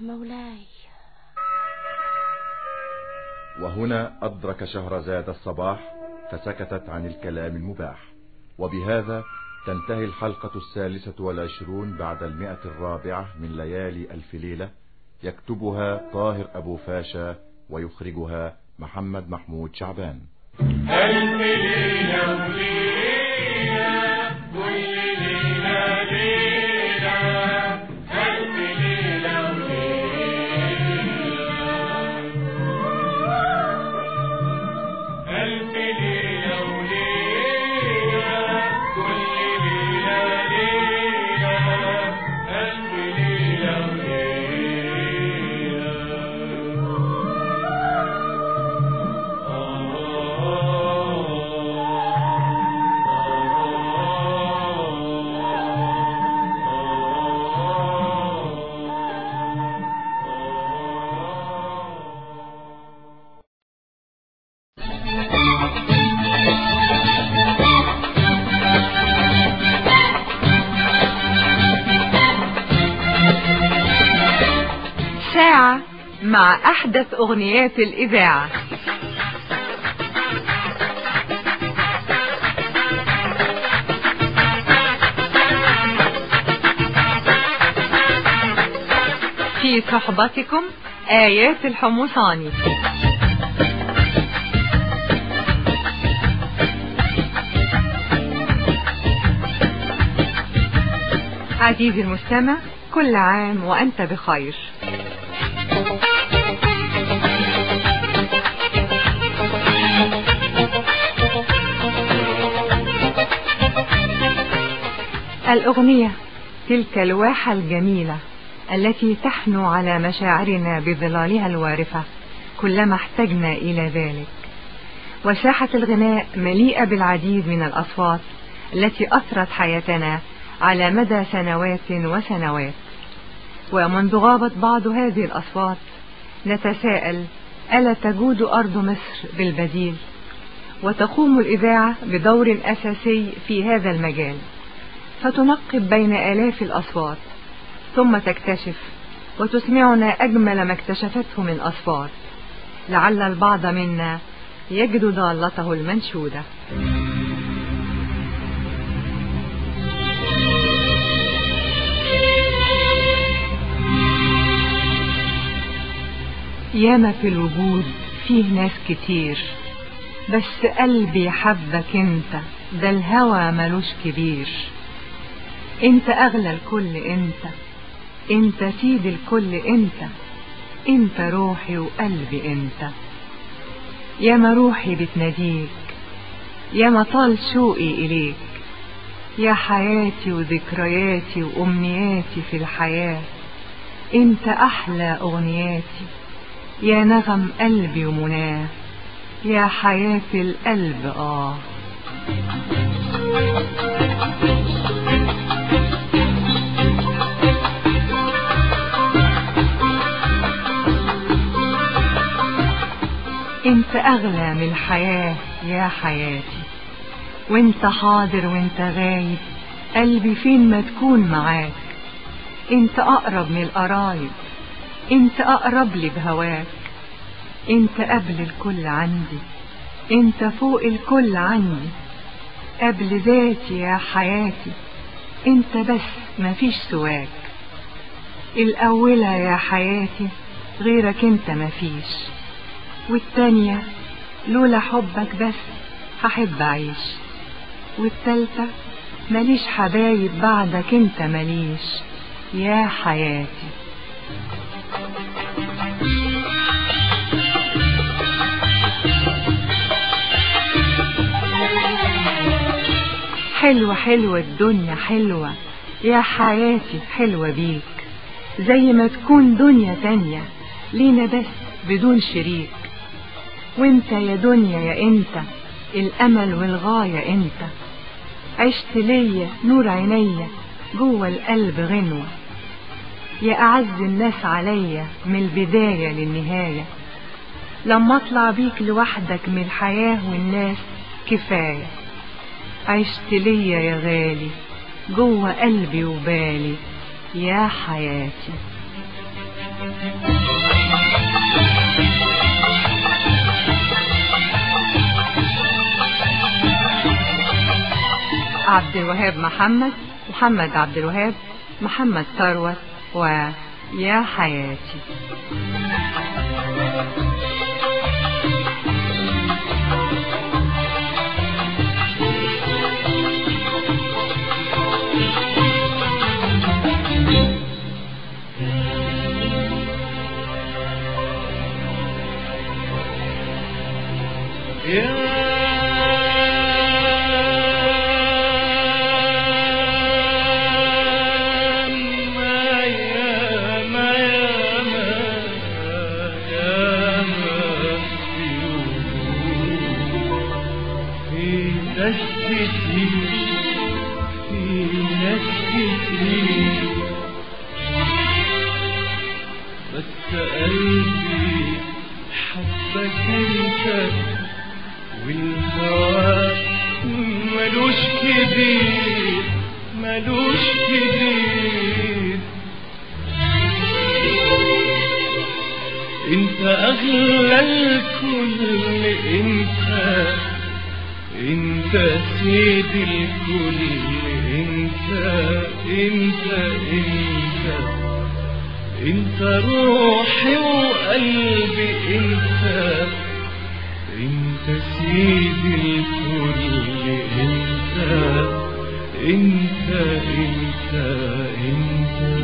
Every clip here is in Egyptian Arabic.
مولاي وهنا أدرك شهرزاد الصباح فسكتت عن الكلام المباح وبهذا تنتهي الحلقة الثالثة والعشرون بعد المئة الرابعة من ليالي ألف ليلة يكتبها طاهر أبو فاشا ويخرجها محمد محمود شعبان ألف ليلة وليلة كل ليلة ليلة ألف ليلة وليلة ألف ليلة وليلة كل ليلة ليلة ألف ليلة ساعة مع أحدث أغنيات الإذاعة في صحبتكم آيات الحمصاني عزيزي المستمع كل عام وأنت بخير الأغنية تلك الواحة الجميلة التي تحنو على مشاعرنا بظلالها الوارفة كلما احتجنا إلى ذلك وساحة الغناء مليئة بالعديد من الأصوات التي أثرت حياتنا على مدى سنوات وسنوات ومنذ غابت بعض هذه الأصوات نتساءل ألا تجود أرض مصر بالبديل وتقوم الإذاعة بدور أساسي في هذا المجال فتنقب بين آلاف الأصوات ثم تكتشف وتسمعنا أجمل ما اكتشفته من أصوات لعل البعض منا يجد ضالته المنشودة ياما في الوجود فيه ناس كتير بس قلبي حبك انت ده الهوى ملوش كبير انت اغلى الكل انت انت سيد الكل انت انت روحي وقلبي انت يا ما روحي بتناديك يا ما طال شوقي اليك يا حياتي وذكرياتي وامنياتي في الحياة انت احلى اغنياتي يا نغم قلبي ومناه يا حياة القلب اه انت اغلى من الحياة يا حياتي وانت حاضر وانت غايب قلبي فين ما تكون معاك انت اقرب من القرايب انت اقرب لي بهواك انت قبل الكل عندي انت فوق الكل عني قبل ذاتي يا حياتي انت بس مفيش سواك الاولى يا حياتي غيرك انت مفيش والتانية لولا حبك بس هحب اعيش والتالتة ماليش حبايب بعدك انت ماليش يا حياتي حلوة حلوة الدنيا حلوة يا حياتي حلوة بيك زي ما تكون دنيا تانية لينا بس بدون شريك وانت يا دنيا يا انت الامل والغاية انت عشت ليا نور عينيا جوه القلب غنوة يا اعز الناس عليا من البداية للنهاية لما اطلع بيك لوحدك من الحياة والناس كفاية عشت ليا يا غالي جوه قلبي وبالي يا حياتي عبد الوهاب محمد محمد عبد الوهاب محمد ثروت ويا حياتي بس قلبي حبك انت والهوى ملوش كبير ملوش كبير انت اغلى الكل انت انت سيد الكل انت انت انت انت روحي وقلبي انت انت سيد الكل انت انت انت انت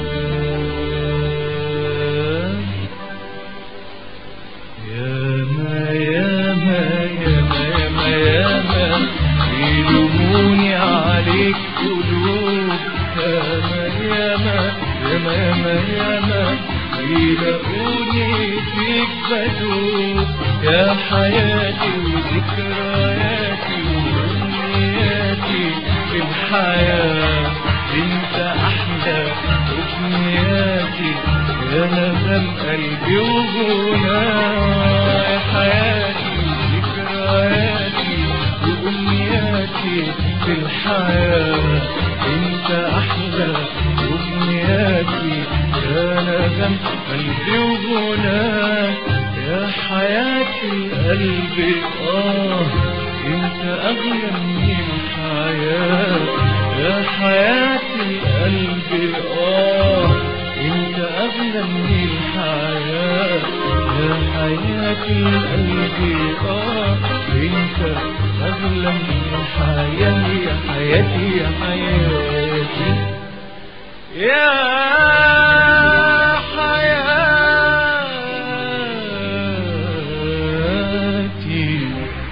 يا ما يا ما يا ما يا ما يا ما يلوموني عليك قلوب يا ما يا ما يا ما يا ما يا ما يلاقوني فيك بدوب يا حياتي وذكرياتي وأمنياتي في الحياة انت احلى امنياتي يا نغم قلبي وغناي حياتي وذكرياتي وامنياتي في الحياة انت احلى امنياتي يا نغم قلبي وغناي يا حياة القلب اه انت اغلى من الحياة يا حياة القلب اه انت اغلى من الحياة يا حياة القلب اه انت اغلى من الحياة يا حياتي يا حياتي يا حياتي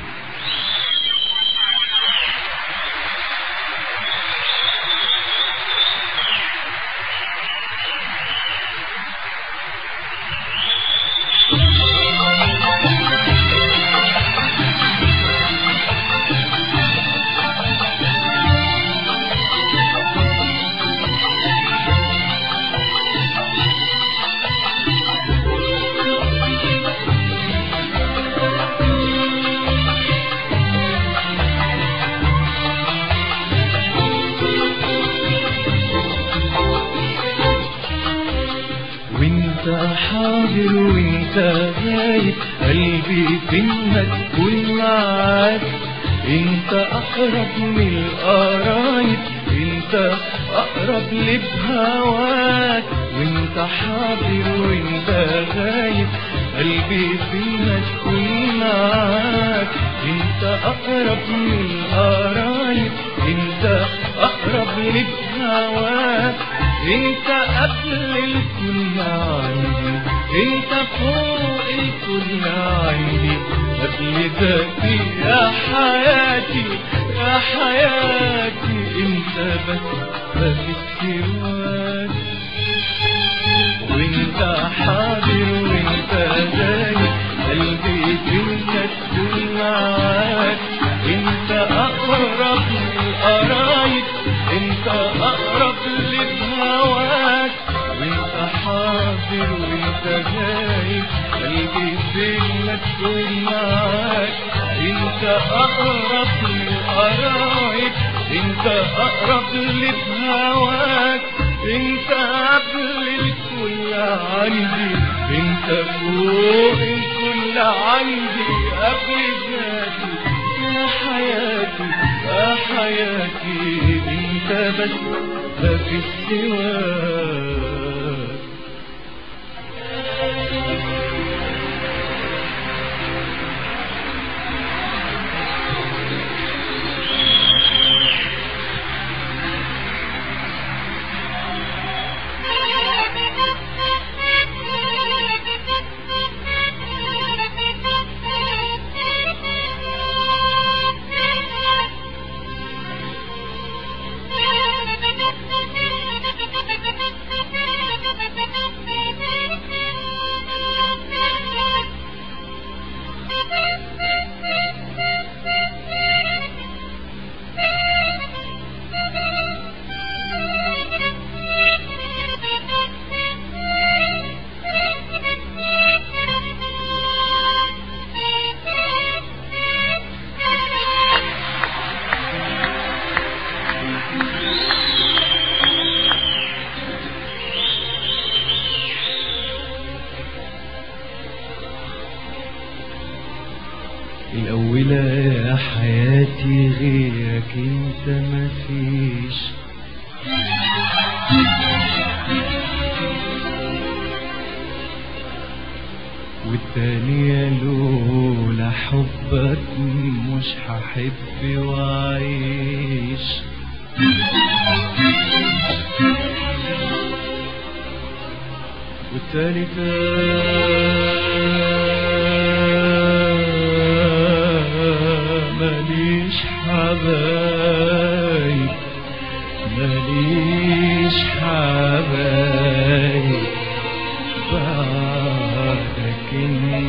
وانت حاضر وانت غايب قلبي فين ما تكون معاك انت اقرب من القرايب انت اقرب لي بهواك وانت حاضر وانت غايب قلبي فين ما تكون معاك انت اقرب من القرايب انت اقرب لي بهواك انت قبل الكل عندي انت فوق الكل عندي قبل ذاتي يا حياتي يا حياتي انت بس بس سواك وانت حاضر وانت غايب قلبي انت تكون معاك انت اقرب من القرايب انت اقرب لبهواك وانت حاضر وانت غايب قلبي فين تكون معاك انت اقرب من القرايب انت اقرب لبهواك انت قبل الكل عندي انت فوق الكل عندي قبل ذاتي يا حياتي يا حياتي انت بس ما في سواك الأولى يا حياتي غيرك انت مفيش والتانية لولا حبك مش هحب وأعيش والتالتة ماليش حبايب ماليش حبايب بعدك انت